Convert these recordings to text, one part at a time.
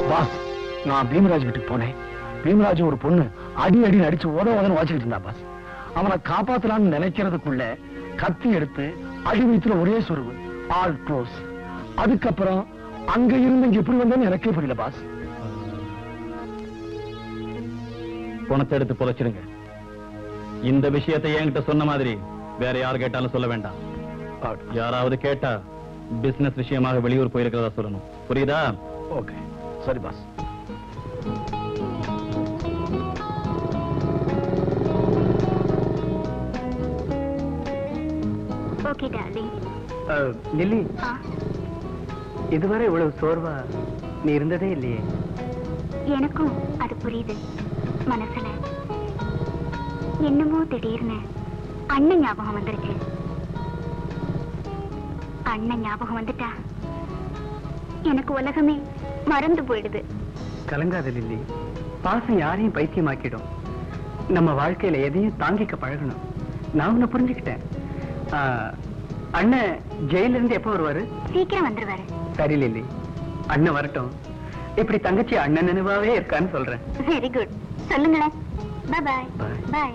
Pass நான் பீமராஜ் வீட்டுக்கு போனேன் பீமராஜ் ஒரு பொண்ணு அடி அடி அடிச்சு உத உதன்னு வாசிக்கிட்டு இருந்தா பாஸ் அவனை காப்பாத்தலாம்னு நினைக்கிறதுக்குள்ள கத்தி எடுத்து அடி வயிற்றுல ஒரே சொருவு ஆல் க்ளோஸ் அதுக்கப்புறம் அங்க இருந்து இங்க எப்படி வந்தேன்னு எனக்கே புரியல பாஸ் பணத்தை எடுத்து புதைச்சிருங்க இந்த விஷயத்தை என்கிட்ட சொன்ன மாதிரி வேற யார் கேட்டாலும் சொல்ல வேண்டாம் யாராவது கேட்டா பிசினஸ் விஷயமாக வெளியூர் போயிருக்கிறதா சொல்லணும் புரியுதா ஓகே சரி பாஸ் ஓகே டார்லிங் லில்லி ஆ இதுவரை இவ்வளவு சோர்வா நீ இருந்ததே இல்லையே எனக்கும் அது புரியுது மனசுல என்னமோ திடீர்னு அண்ணன் ஞாபகம் வந்துருச்சு அண்ணன் ஞாபகம் வந்துட்டா எனக்கு உலகமே மறந்து போயிடுது கலங்காத லில்லி பாசம் யாரையும் பைத்தியமாக்கிடும் நம்ம வாழ்க்கையில எதையும் தாங்கிக்க பழகணும் நான் உன்னை புரிஞ்சுக்கிட்டேன் ஆ, அண்ணன் ஜெயில இருந்து எப்போ வருவாரு சீக்கிரம் வந்துருவாரு சரி லில்லி அண்ணன் வரட்டும் இப்படி தங்கச்சி அண்ணன் நினைவாவே இருக்கான்னு சொல்றேன் வெரி குட் சொல்லுங்களேன் பாய் Bye. பாய்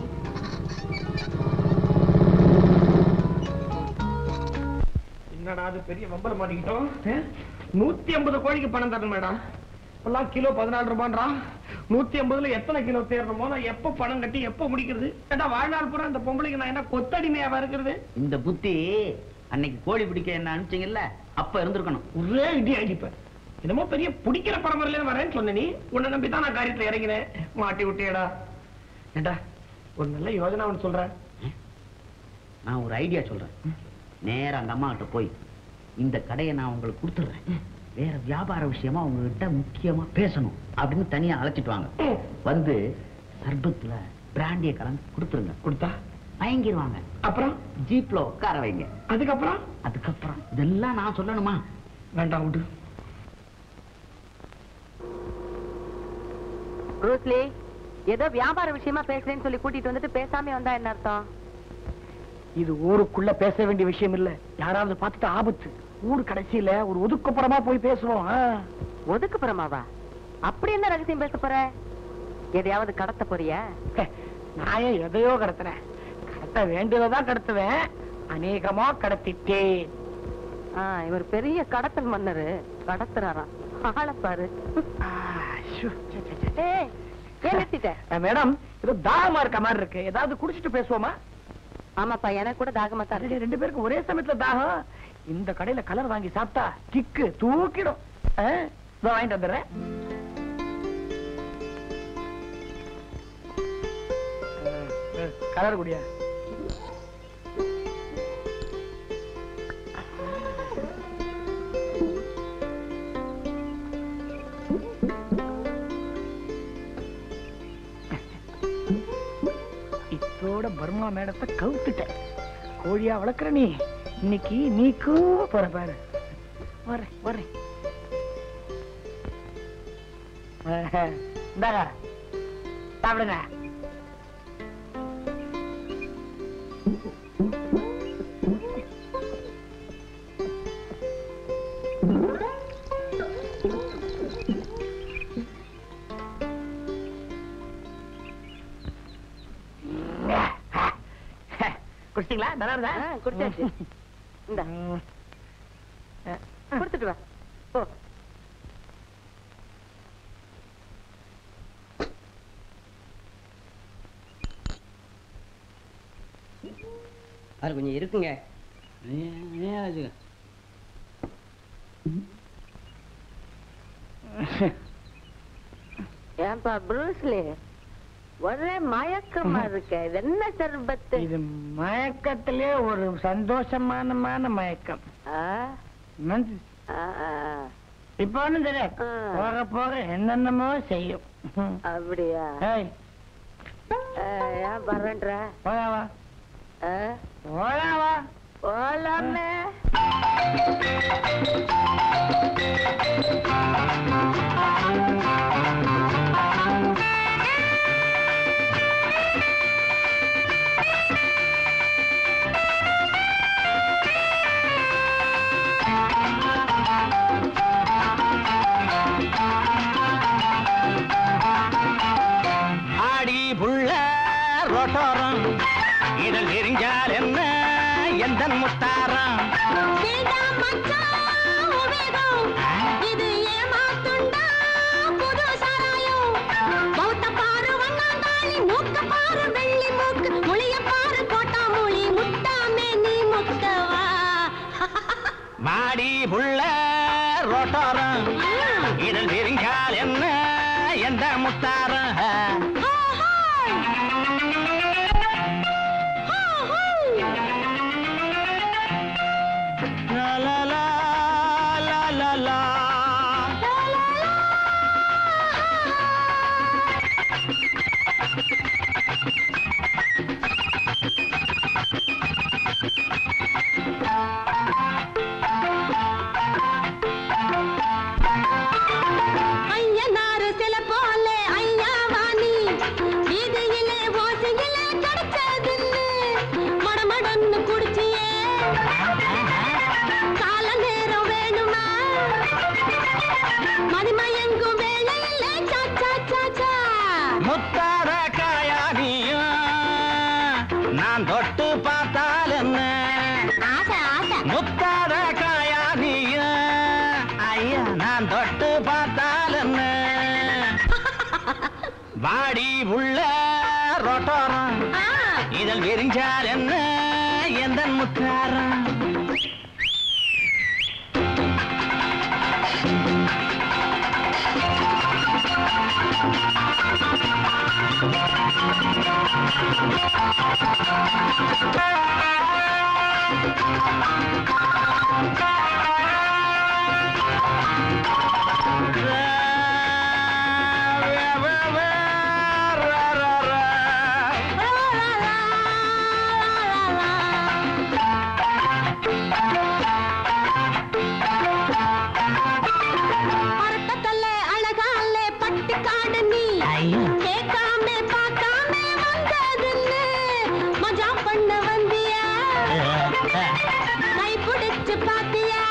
என்னடா அது பெரிய வம்பல மாட்டிக்கிட்டோம் நூத்தி ஐம்பது கோழிக்கு பணம் தரணும் மேடம் இப்பெல்லாம் கிலோ பதினாலு ரூபான்றா நூத்தி ஐம்பதுல எத்தனை கிலோ தேடுறோமோ நான் எப்ப பணம் கட்டி எப்ப முடிக்கிறது ஏண்டா வாழ்நாள் பூரா இந்த பொம்பளைக்கு நான் என்ன கொத்தடிமையாவா இருக்கிறது இந்த புத்தி அன்னைக்கு கோழி பிடிக்க என்ன அனுப்பிச்சீங்கல்ல அப்ப இருந்திருக்கணும் ஒரே இடி அடிப்பேன் என்னமோ பெரிய பிடிக்கிற பரம்பரையில வரேன்னு சொன்ன நீ உன்னை நம்பி தான் நான் காரியத்துல இறங்கினேன் மாட்டி விட்டியடா ஏண்டா ஒரு நல்ல யோஜனை ஒன்று சொல்றேன் நான் ஒரு ஐடியா சொல்றேன் நேரா அந்த அம்மா கிட்ட போய் இந்த கடையை நான் உங்களுக்கு கொடுத்துடுறேன் வேற வியாபார விஷயமா உங்ககிட்ட முக்கியமா பேசணும் அப்படின்னு தனியா அழைச்சிட்டு வாங்க வந்து சர்பத்துல பிராண்டிய கலந்து கொடுத்துருங்க கொடுத்தா மயங்கிருவாங்க அப்புறம் ஜீப்ல உட்கார வைங்க அதுக்கப்புறம் அதுக்கப்புறம் இதெல்லாம் நான் சொல்லணுமா வேண்டாம் விடு ப்ரூஸ்லி ஏதோ வியாபார விஷயமா பேசுறேன்னு சொல்லி கூட்டிட்டு வந்துட்டு பேசாம வந்தா என்ன அர்த்தம் இது ஊருக்குள்ள பேச வேண்டிய விஷயம் இல்ல யாராவது பார்த்துட்டு ஆபத்து ஊர் கடைசியில ஒரு ஒதுக்குப்புறமா போய் பேசுவோம் ஆ. ஒதுக்குப்புறமாவா அப்படி என்ன ரகசியம் பேச போற எதையாவது கடத்த போறியா ஹே, நான் ஏன் எதையோ கடத்துறேன் கடத்த வேண்டியதான் கடத்துவேன் அநேகமா கடத்திட்டேன் ஆ, இவர் பெரிய கடத்தல் மன்னரு கடத்துறாராம் ஆளை பாரு ஆ, ஷு, சே, சே, சே. ஏய், ஏன் நிறுத்திட்ட ஆ, மேடம் ஏதோ தாகமா இருக்க மாதிரி இருக்கு ஏதாவது குடிச்சிட்டு பேசுவோமா ஆமாப்பா எனக்கு கூட தாகமா தான் அடடே, இருக்கு ரெண்டு பேருக்கும் ஒரே சமயத்துல தாகம் இந்த கடையில கலர் வாங்கி சாப்பிட்டா கிக்கு தூக்கிடும் ஆ, இதோ வாங்கிட்டு வந்துடுறேன் கலர் குடியா இத்தோட பர்மா மேடத்தை கவுத்துட்டேன் கோழியா வளர்க்குற நீ இன்னைக்கு நீ கூவ போற பாரு வரேன் வரேன் ஆஹ், இந்தாங்க சாப்பிடுங்க குடிச்சிங்களா நல்லா இருந்தா ஆ, குடிச்சாச்சு இந்த கொடுத்துட்டு வா போ அது கொஞ்சம் இருக்குங்க ஏன்பா ப்ரூஸ்லி ஒரே மயக்கமா இருக்க இது என்ன சர்பத்து இது மயக்கத்திலே ஒரு சந்தோஷமானமான மயக்கம் ஆ, மனசு ஆ, ஆ. இப்ப ஒண்ணும் தெரியாது ஆ. போக போக என்னென்னமோ செய்யும் அப்படியா ஏய் ஆ, ஏன் வரேன்ற போயா வா ஆ, போயா வா போலாமே ஆ புள்ள ரோட்டோரம் இதில் விரிஞ்சால் என்ன எந்த முத்தாரம் லா, லா, லா, லா, லா, லா. ஐயனாரு சில போல ஐயா வாணி வீதியிலே ஓசையிலே கிடைச்சதுன்னு மடமடன்னு குடிச்சியே கால நேரம் வேணுமா மதிமயங்கும் வேளையிலே சா சா சா சா முத்தார காயானியும் நான் தொட்டு பார்த்தால் என்ன ஆசை ஆசை முத்தார காயானியும் ஐயா நான் தொட்டு பார்த்தால் என்ன வாடி உள்ள ரோட்டோரம் ஆ, இதழ் விரிஞ்சால் என்ன எந்த முத்தாரம் லா, லா, லா, லா, லா, லா. பறக்கத்தல்ல அழகால பட்டு காடு நீ கேட்காம பார்க்காம வந்ததுன்னு மஜா பண்ண வந்தியா கை பிடிச்சு பாத்தியா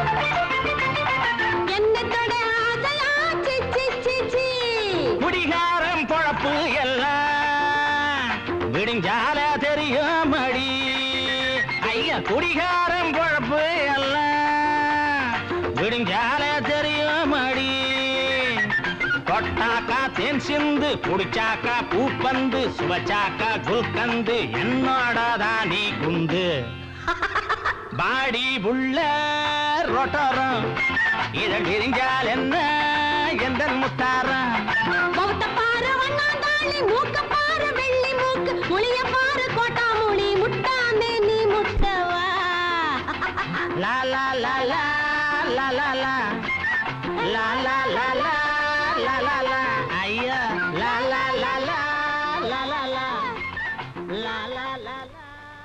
என்ன தொட ஆசையா சி சி சி சி குடிகாரம் பொழப்பு எல்லாம் விடிஞ்சால தெரியும் மடி ஐயா குடிகாரம் பொழப்பு எல்லாம் விடிஞ்சால தெரியும் மடி கொட்டாக்கா தென் சிந்து குடிச்சாக்கா பூப்பந்து சுவச்சாக்கா குல்கந்து என்னோட நீ குந்து பாடி புள்ள ரொட்டோரம் இதழ் விரிஞ்சால் என்ன எந்த முத்தாரம் மௌத்த பாரு வண்ணாந்தாளி மூக்க பாரு வெள்ளி மூக்கு முளிய பாரு கோட்டா முளி முட்டாந்தே நீ முட்டவா லா லா லா லா லா லா லா லா லா லா லா லா லா லா ஐயா லா லா லா லா லா லா லா லா லா லா லா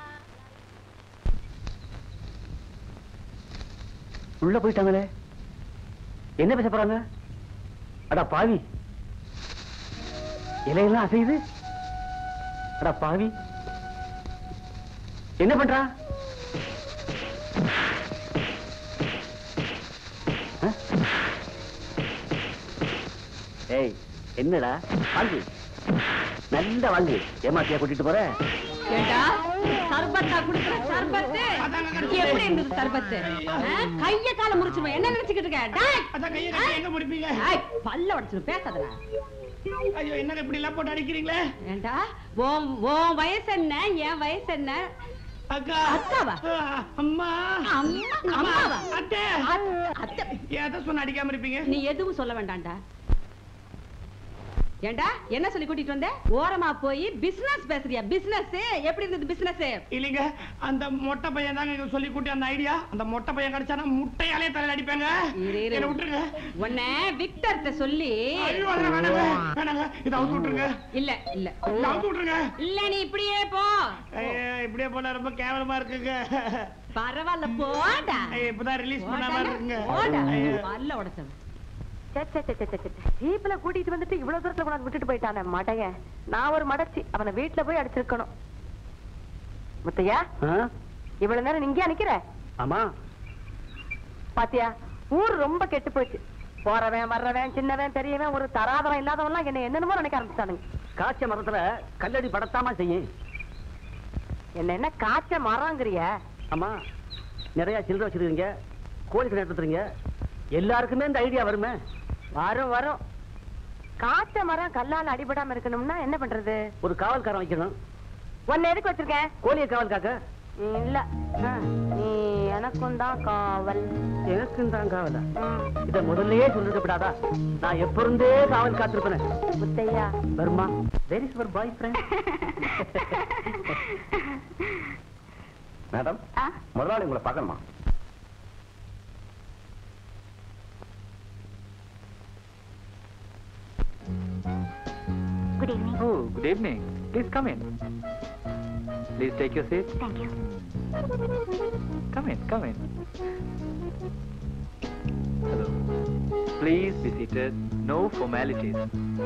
உள்ள போயிட்டாங்களே என்ன பேச போறாங்க அடா பாவி இலையெல்லாம் அசையுது அடா பாவி என்ன பண்றா ஆ? ஏய் என்னடா வாங்கி நல்ல வாங்கி ஏமாத்தியா கூட்டிட்டு போற ஏண்டா சர்பத்தா குடுக்குற சர்பத்து எப்படி இருந்தது சர்பத்து ஆ? கைய கால முறிச்சுருவேன் என்ன நினைச்சுக்கிட்டு இருக்க டேய்! அதான் கையை கட்டி எங்க முடிப்பீங்க ஏய், பல்ல உடைச்சிரு பேசாதடா ஐயோ என்னங்க இப்படி எல்லாம் போட்டு அடிக்கிறீங்களே ஏண்டா உன் உன் வயசு என்ன என் வயசு என்ன அக்கா அக்காவா? ஆ, அம்மா அம்மா அம்மாவா அத்தை அத்- அத்தை ஏதோ சொன்ன அடிக்காம இருப்பீங்க நீ எதுவும் சொல்ல வேண்டாம்டா ஏண்டா என்ன சொல்லி கூட்டிட்டு வந்த ஓரமா போய் பிசினஸ் பேசுறியா பிசினஸ் எப்படி இருந்தது பிசினஸ் இல்லைங்க அந்த மொட்டை பையன் தாங்க சொல்லி கூட்டி அந்த ஐடியா அந்த மொட்டை பையன் கிடைச்சானா முட்டையாலே தலையில அடிப்பாங்க என்ன விட்டுருங்க உன்னை விக்டர்ட்ட சொல்லி ஐயோ அதெல்லாம் வேணாங்க வேணாங்க இதை அவுத்து விட்டுருங்க இல்ல இல்ல இதை அவுத்து விட்டுருங்க இல்ல நீ இப்படியே போ ஐயோ, இப்படியே போனா ரொம்ப கேவலமா இருக்குங்க பரவாயில்ல போடா ஐயோ, இப்பதான் ரிலீஸ் பண்ணாம இருக்குங்க போடா ஐயோ. பல்ல உடைச்சவன் ஜீப்ல கூட்டிட்டு வந்துட்டு இவ்வளவு தூரத்துல கொண்டாந்து விட்டுட்டு போயிட்டானே மடைய நான் ஒரு மடச்சி அவனை வீட்டுல போய் அடிச்சிருக்கணும் முத்தையா ஆ? இவ்வளவு நேரம் இங்கே நிக்கிற ஆமா பாத்தியா ஊர் ரொம்ப கெட்டு போச்சு போறவன் வர்றவன் சின்னவன் பெரியவன் ஒரு தராதரம் இல்லாதவன்லாம் என்ன என்னென்னமோ நினைக்க ஆரம்பிச்சானுங்க காய்ச்ச மரத்துல கல்லடி படத்தாமா செய்யும் என்ன என்ன காய்ச்ச மரங்கிறிய ஆமா நிறைய சில்லறை வச்சிருக்கீங்க கோழி கடை நடத்துறீங்க எல்லாருக்குமே இந்த ஐடியா வருமே வரும் வரும் காய்ச்ச மரம் கல்லால அடிபடாம இருக்கணும்னா என்ன பண்றது ஒரு காவல்காரன் வைக்கணும் உன்னை எதுக்கு வச்சிருக்கேன் கோழியை காவல் காக்க இல்ல ஆ, நீ எனக்கும் தான் காவல் எனக்கும் தான் காவலா ம். இத முதல்லயே சொல்லிருக்கப்படாதா நான் எப்ப இருந்தே காவல் காத்திருப்பேன் Muthaiah Burma very your boyfriend madam ஆ முதலாளி உங்களை பார்க்கணுமா good evening Oh, good evening. Please come in. Please take your seat. Thank you Come in, come in. Hello. Please be seated. No formalities.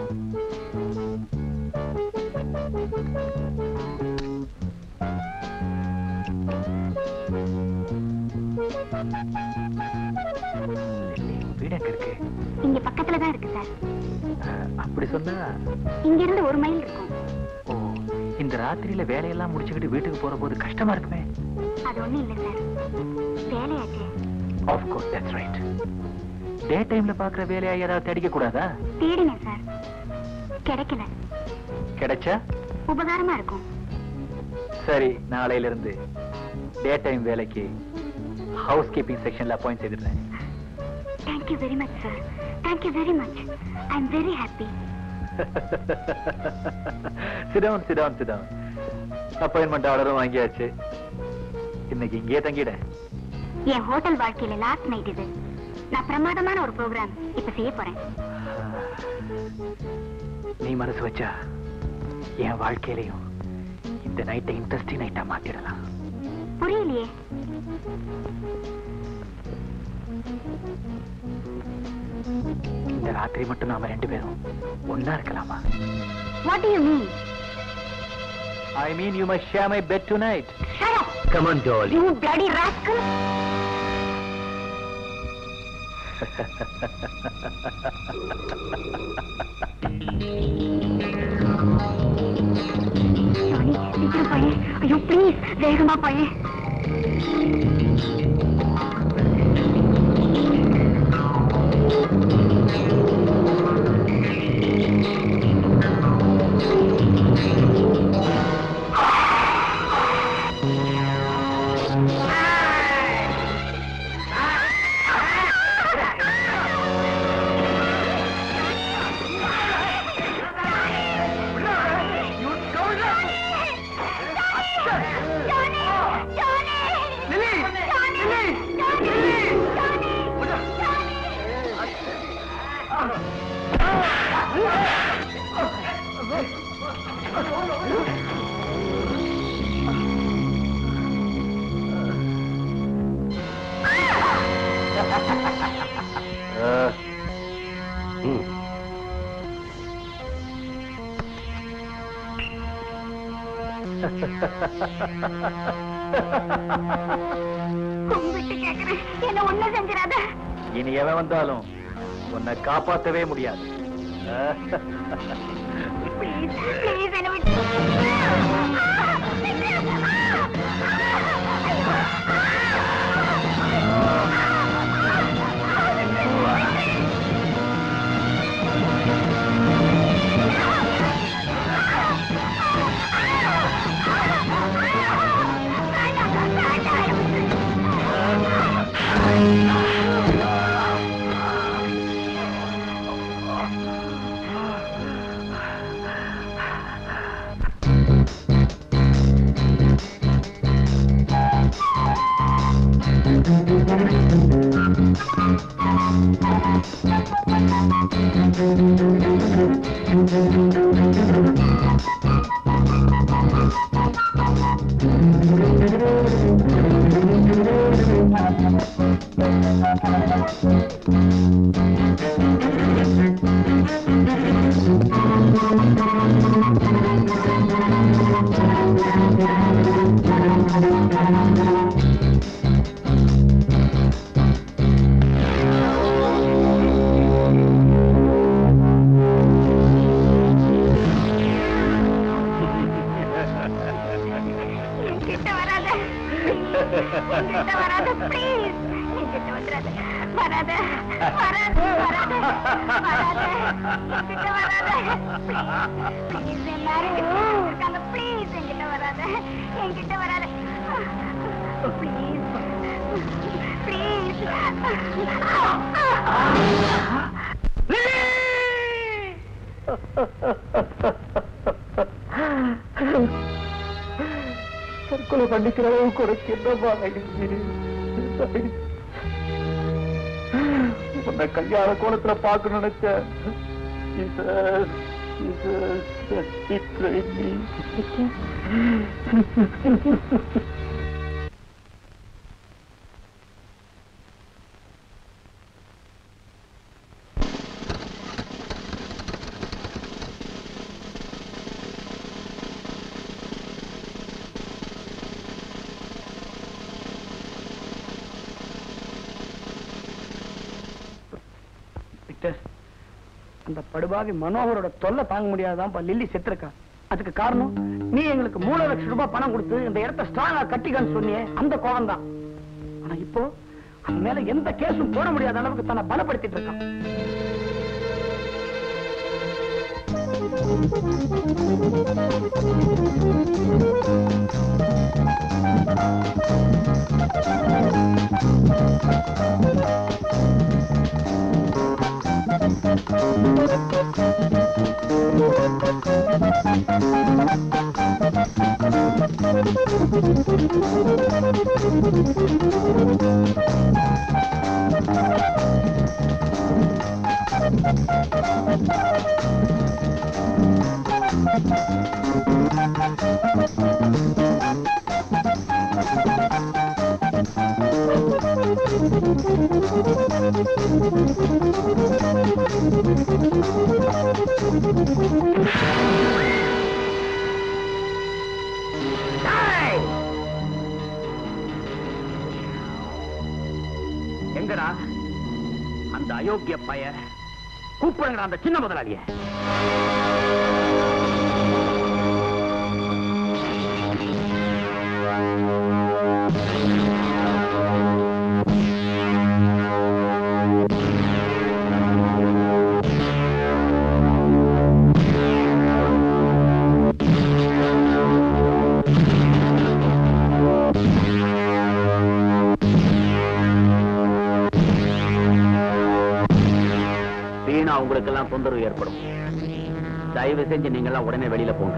வீடு எங்க இருக்கு இங்க பக்கத்துல தான் இருக்கு சார் அஹ், அப்படி சொன்னா இங்க இருந்து ஒரு மைல் இருக்கும் ஓ இந்த ராத்திரியில வேலையெல்லாம் முடிச்சுக்கிட்டு வீட்டுக்கு போற போது கஷ்டமா இருக்குமே அது ஒண்ணும் இல்ல சார் வேலையாச்சு of course that's right day டைம்ல பாக்குற வேலையா ஏதாவது தேடிக்க கூடாதா தேடினேன் சார் கிடைக்கல கிடைச்சா உபகாரமா இருக்கும் சரி நாளையில இருந்து டே டைம் வேலைக்கு ஹவுஸ் கீப்பிங் செக்ஷன்ல அப்பாயிண்ட் செய்திருந்தேன் thank you very much sir thank you very much I am very happy sit down sit down sit down appointment ஆர்டரும் வாங்கியாச்சு இன்னைக்கு இங்கேயே தங்கிட என் ஹோட்டல் வாழ்க்கையில லாஸ்ட் நைட் இது நான் பிரமாதமான ஒரு ப்ரோக்ராம் இப்ப செய்ய போறேன் நீ மனசு வச்சா என் வாழ்க்கையிலையும் இந்த நைட்டை இன்ட்ரெஸ்டிங் நைட்டா மாத்திடலாம் புரியலையே இந்த ராத்திரி மட்டும் நாம ரெண்டு பேரும் ஒன்னா இருக்கலாமா what do you mean I mean you must share my bed tonight Shut up, come on doll you bloody rascal! Johnny, சீக்கிரம் போயே. ஐயோ ப்ளீஸ் வேகமா போயே கும்பிட்டு கேக்குறேன் என்ன ஒண்ணு செஞ்சிடாத இனி எவன் வந்தாலும் உன்னை காப்பாத்தவே முடியாது ப்ளீஸ் ப்ளீஸ் என்ன விட்டு என்கிட்ட வராத என்கிட்ட வராத ப்ளீஸ் என்கிட்ட வந்துடாத வராத வராத வராத வராத என்கிட்ட வராத ப்ளீஸ் எல்லாரும் இருக்காங்க ப்ளீஸ் என்கிட்ட வராத என்கிட்ட வராத ப்ளீஸ் தற்கொலை பண்ணிக்கிற அளவுக்கு உனக்கு என்னமா ஆயிடுச்சு உன்னை கல்யாண கோலத்துல பார்க்க நினைச்சேன் Jesus, Jesus, he prayed me. Victor அந்த படுபாவி மனோகரோட தொல்லை தாங்க முடியாதான் லில்லி செத்துருக்கா அதுக்கு காரணம் நீ எங்களுக்கு மூணு லட்சம் ரூபாய் பணம் கொடுத்து இந்த இடத்த ஸ்ட்ராங்கா கட்டிக்கன்னு சொன்னியே அந்த கோவம் தான் ஆனா இப்போ அவன் மேல எந்த கேஸும் போட முடியாத அளவுக்கு தன்னை பலப்படுத்திட்டு இருக்கான் எங்கடா அந்த அயோக்கிய பைய கூப்பிடுங்கடா அந்த சின்ன முதலாளிய வீணா உங்களுக்கு எல்லாம் தொந்தரவு ஏற்படும் தயவு செஞ்சு நீங்க எல்லாம் உடனே வெளியில போங்க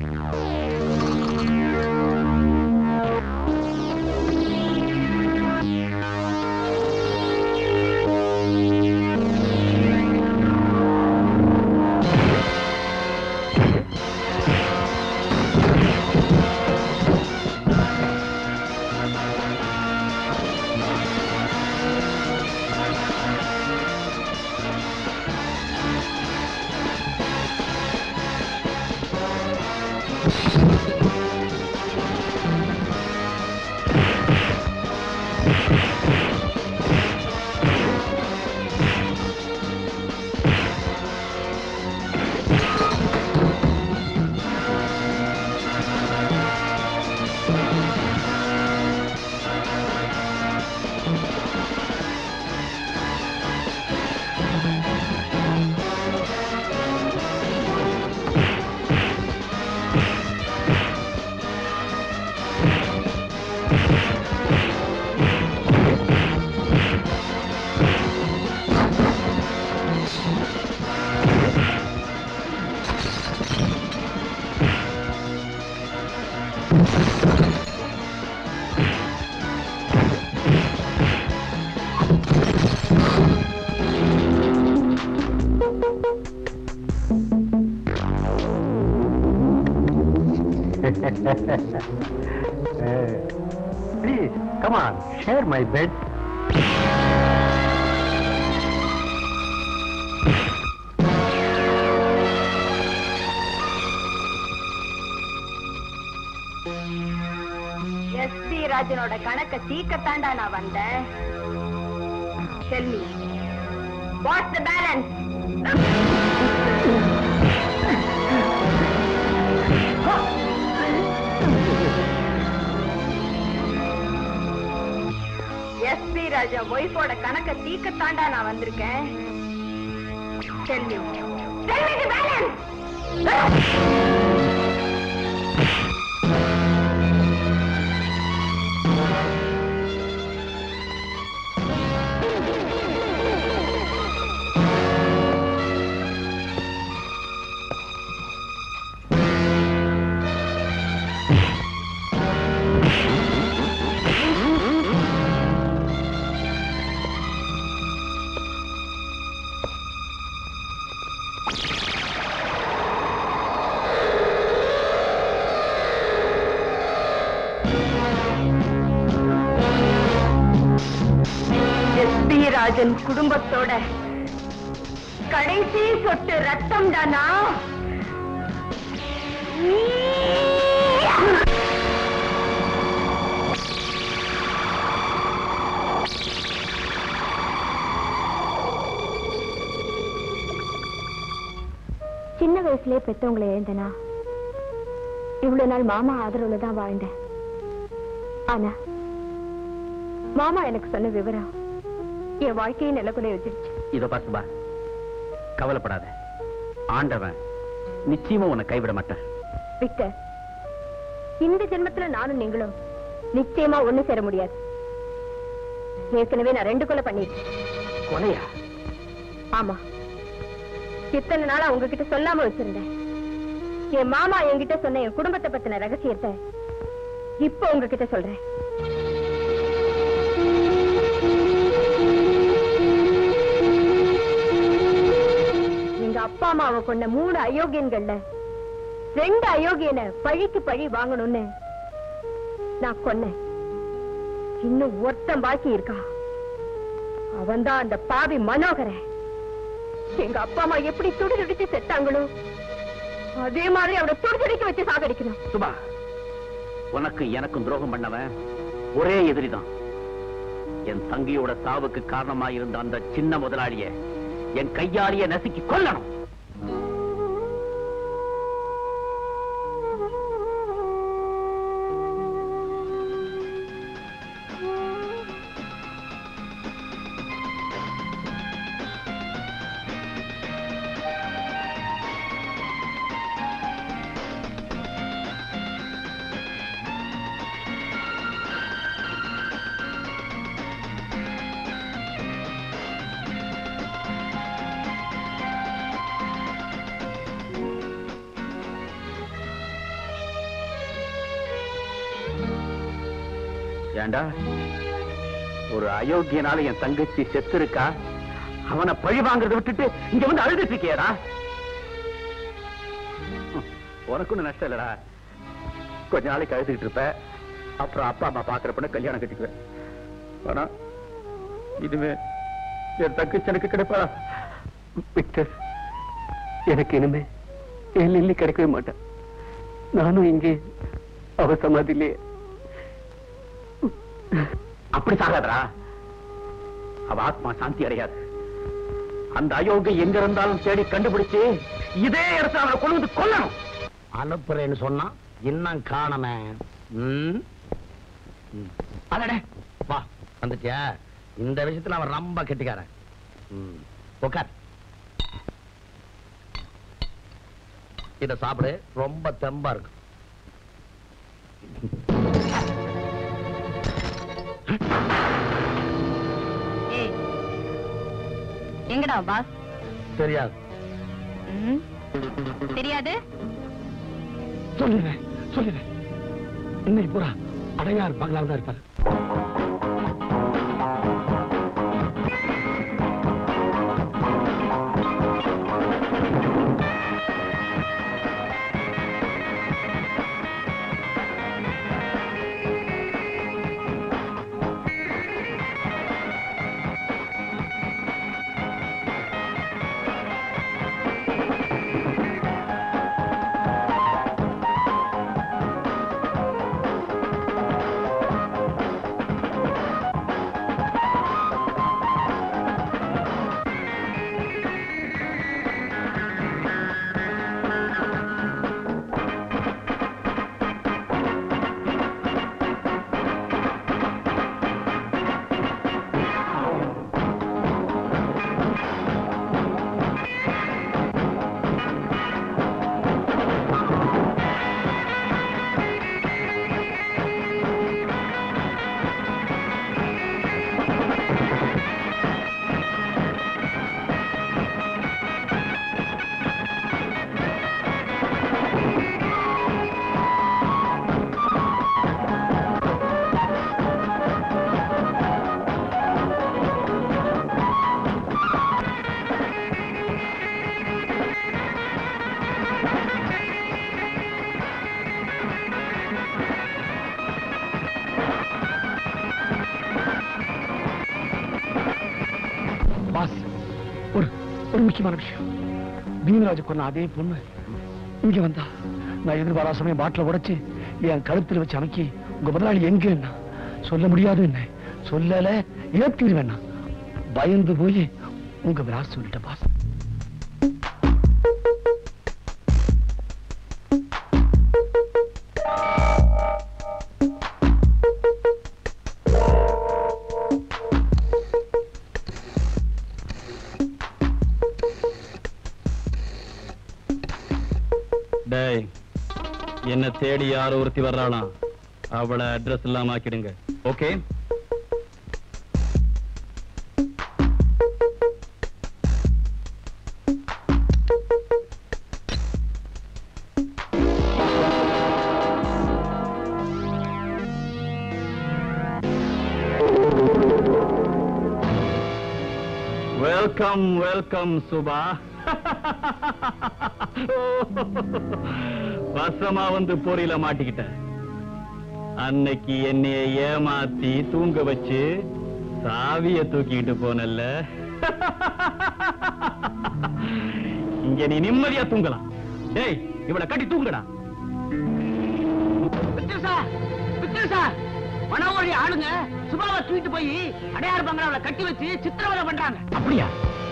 Please, come on, share my bed. S P ராஜனோட கணக்க தீக்கத்தாண்டா நான் வந்தேன் Selvi what's the balance S P Raja ஒய்ஃபோட கணக்க தீக்கத்தாண்டா நான் வந்திருக்கேன் செல்வி செல்வி பேலன்ஸ் பேமிராஜன் குடும்பத்தோட கடைசி சொட்டு ரத்தம் தானா சின்ன வயசுலயே பெத்தவங்களை எழுந்தனா இவ்வளவு நாள் மாமா ஆதரவுல தான் வாழ்ந்தேன் ஆனா மாமா எனக்கு சொன்ன விவரம் என் வாழ்க்கையை நிலக்குலை வச்சிருச்சு இதோ பாசுபா கவலைப்படாத ஆண்டவன் நிச்சயமா உன்னை கைவிட மாட்டான் விக்டர் இந்த ஜென்மத்துல நானும் நீங்களும் நிச்சயமா ஒண்ணு சேர முடியாது ஏற்கனவே நான் ரெண்டு கொலை பண்ணிட்டேன் கொலையா ஆமா இத்தனை நாளா உங்ககிட்ட சொல்லாம வச்சிருந்தேன் என் மாமா என்கிட்ட சொன்ன என் குடும்பத்தை பத்தின ரகசியத்தை இப்ப உங்ககிட்ட சொல்றேன் எங்க அப்பா அம்மாவை கொண்ட மூணு அயோக்கியன்கள்ல ரெண்டு அயோக்கியனை பழிக்கு பழி வாங்கணும்னு நான் கொன்னேன் இன்னும் ஒருத்தன் பாக்கி இருக்கா அவன்தான் அந்த பாவி மனோகரன் எங்க அப்பா அம்மா எப்படி துடி துடிச்சு செத்தாங்களோ அதே மாதிரி அவனை துடி துடிக்க வச்சு சாகடிக்கணும் சுபா உனக்கு எனக்கும் துரோகம் பண்ணவன் ஒரே எதிரிதான் என் தங்கியோட சாவுக்கு காரணமா இருந்த அந்த சின்ன முதலாளிய என் கையாலேய நசுக்கி கொல்லணும் ஏண்டா ஒரு அயோக்கியனால என் தங்கச்சி செத்து இருக்கா அவனை பழி வாங்குறத விட்டுட்டு இங்க வந்து அழுதுட்டு இருக்கியடா உனக்கு ஒண்ணும் நஷ்டம் இல்லடா கொஞ்ச நாளைக்கு அழுதுகிட்டு இருப்ப அப்புறம் அப்பா அம்மா பாக்குறப்ப கல்யாணம் கட்டிக்குவேன் ஆனா இதுவே என் தங்கச்சி எனக்கு கிடைப்பாடா விக்டர் எனக்கு இனிமே என் லில்லி கிடைக்கவே மாட்டேன் நானும் இங்கே அவ சமாதியிலே அப்படி சாகாதடா அவ ஆத்மா சாந்தி அடையாது அந்த அயோகை எங்க இருந்தாலும் தேடி கண்டுபிடிச்சு இதே இடத்துல அவனை கொண்டு வந்து கொல்லணும் அனுப்புறேன்னு சொன்னா இன்னும் காணமே ம்? ம். அடடே வா வந்துட்டியா இந்த விஷயத்துல அவன் ரொம்ப கெட்டிக்காரன் ம். உட்கார் இத சாப்பிடு ரொம்ப தெம்பா இருக்கு ஏய் எங்கடா பாஸ் தெரியாது ம்? தெரியாது சொல்லிடுறேன் சொல்லிடுறேன் இன்னைக்கு பூரா அடையார் பங்களாவில் தான் இருப்பாரு சுவாரஸ்யமான விஷயம் பீமராஜ் கொன்ன அதே பொண்ணு இங்க வந்தா நான் எதிர்பாராத சமயம் பாட்டில உடைச்சு என் கழுத்துல வச்சு அமைக்கி உங்க முதலாளி எங்க என்ன சொல்ல முடியாது என்ன சொல்லல ஏத்திடுவேண்ணா பயந்து போய் உங்க விலாசம் சொல்லிட்ட பாஸ் டேய் என்ன தேடி யார் ஒருத்தி வர்றாளாம் அவளை அட்ரஸ் இல்லாம ஆக்கிடுங்க ஓகே வெல்கம் வெல்கம் சுபா வசமா வந்து பொறியில மாட்டிக்கிட்ட அன்னைக்கு என்னைய ஏமாத்தி தூங்க வச்சு சாவிய தூக்கிட்டு போனல்ல இங்க நீ நிம்மதியா தூங்கலாம் டேய் இவளை கட்டி தூங்குடா விக்டர் சார் விக்டர் சார் மனோவழி ஆளுங்க சுபாவை தூக்கிட்டு போய் அடையாறு பங்களாவில கட்டி வச்சு சித்திரவதை பண்றாங்க அப்படியா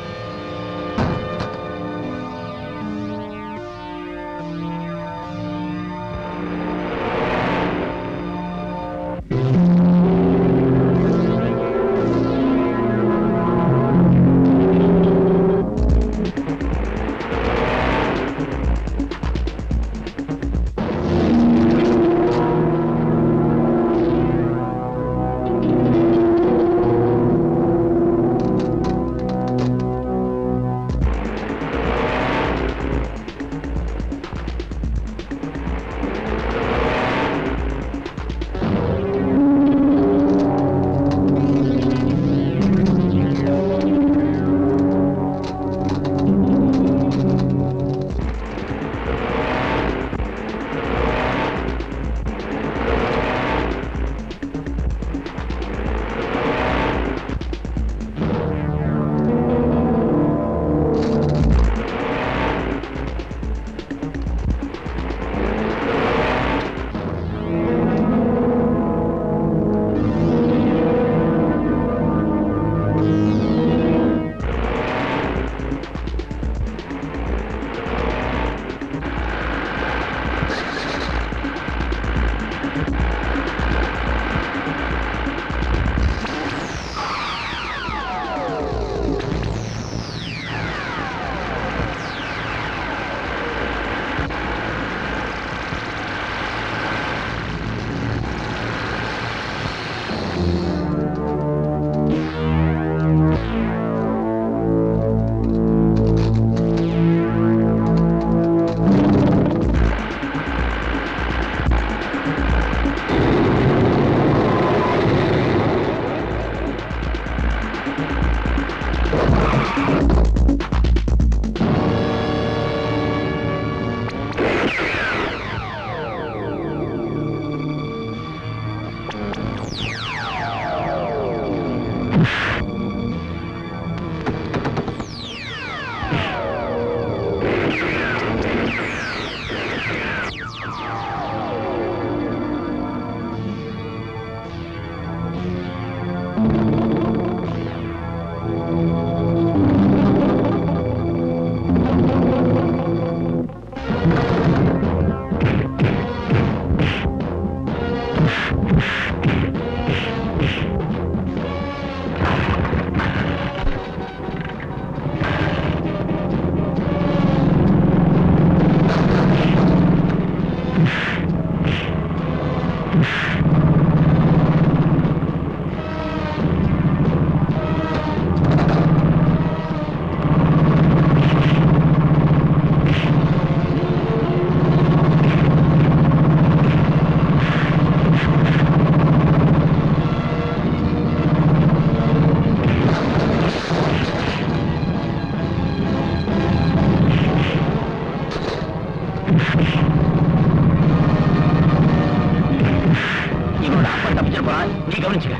இவனோட அப்பா தப்பிச்சிட்டு போறான் நீ கவனிச்சுக்க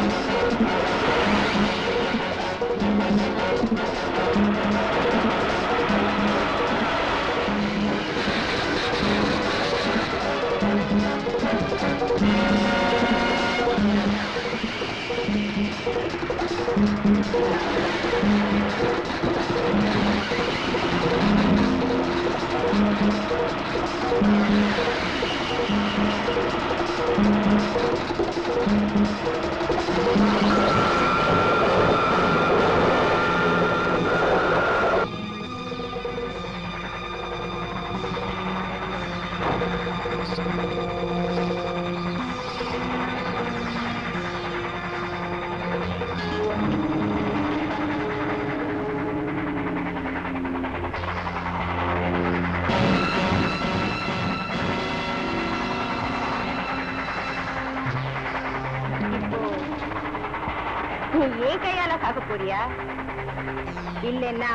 நீ ஏன் கையால சாக போறியா இல்லைன்னா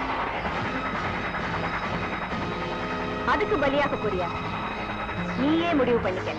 அதுக்கு பலியாக போறியா நீயே முடிவு பண்ணிக்க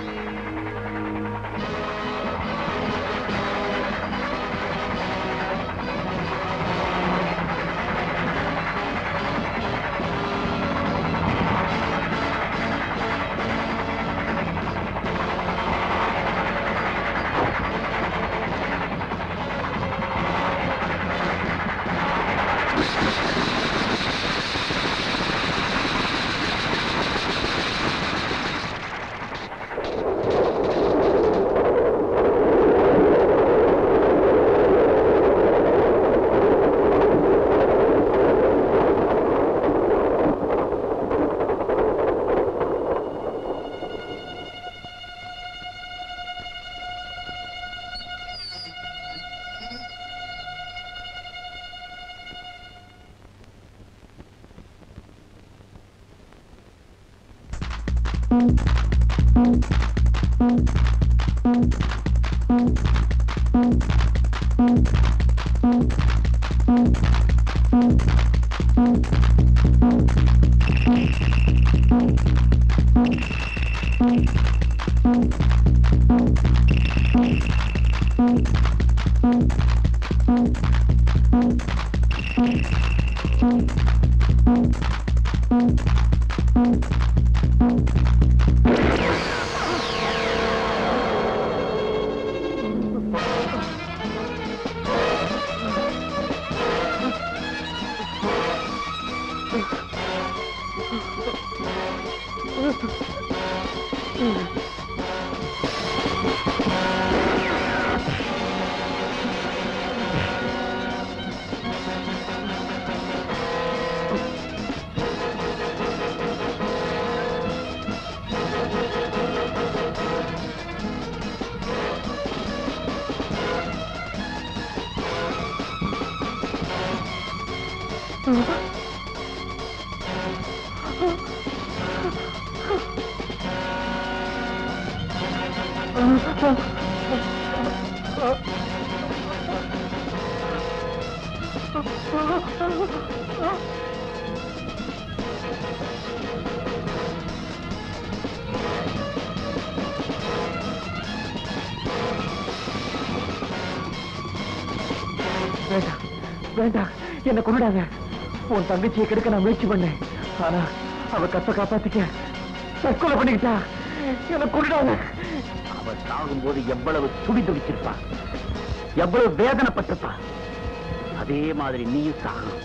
வேண்டாம் வேண்டாம் என்ன கொண்டுடாத உன் தங்கச்சியை கெடுக்க நான் முயற்சி பண்ணேன் ஆனா அவ கத்த காப்பாத்திக்க தற்கொலை பண்ணிக்கிட்டா என்ன கொண்டுடாத அவ சாகும்போது எவ்வளவு துடி துடிச்சிருப்பா எவ்வளவு வேதனைப்பட்டிருப்பா அதே மாதிரி நீயும் சாகணும்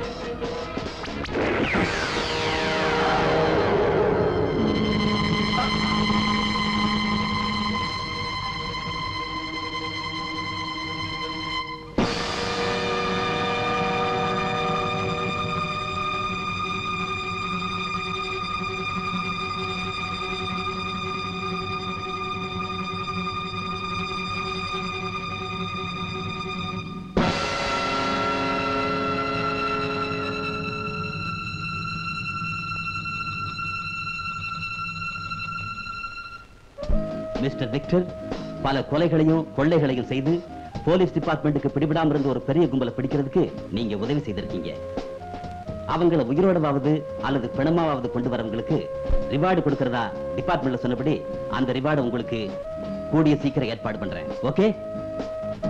மிஸ்டர் விக்டர் பல கொலைகளையும் கொள்ளைகளையும் செய்து போலீஸ் டிபார்ட்மெண்ட்டுக்கு பிடிபடாம இருந்த ஒரு பெரிய கும்பலை பிடிக்கிறதுக்கு நீங்க உதவி செய்திருக்கீங்க அவங்கள உயிரோடவாவது அல்லது பிணமாவது கொண்டு வரவங்களுக்கு ரிவார்டு கொடுக்கறதா டிபார்ட்மெண்ட்ல சொன்னபடி அந்த ரிவார்டு உங்களுக்கு கூடிய சீக்கிரம் ஏற்பாடு பண்றேன் ஓகே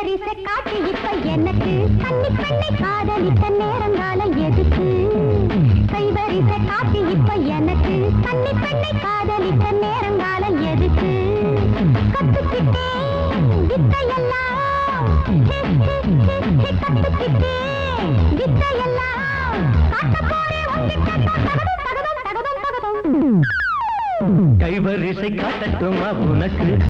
கைவரிசை காட்டி இப்ப எனக்கு கண்ணி பெண்ணை காதலித்த நேரங்காலம் எதுக்கு கைவரிசை காட்டி இப்ப எனக்கு கண்ணி பெண்ணை காதலித்த நேரங்காலம் எதுக்கு கத்துக்கிட்டேன் வித்தையெல்லாம் ஹே, ஹே, ஹே, ஹே, கத்துக்கிட்டேன் வித்தையெல்லாம் காட்டப் போறேன் உன்கிட்ட தகதம் தகதம் தகதம் தகதம் கைவரிசை காட்டட்டுமா உனக்கு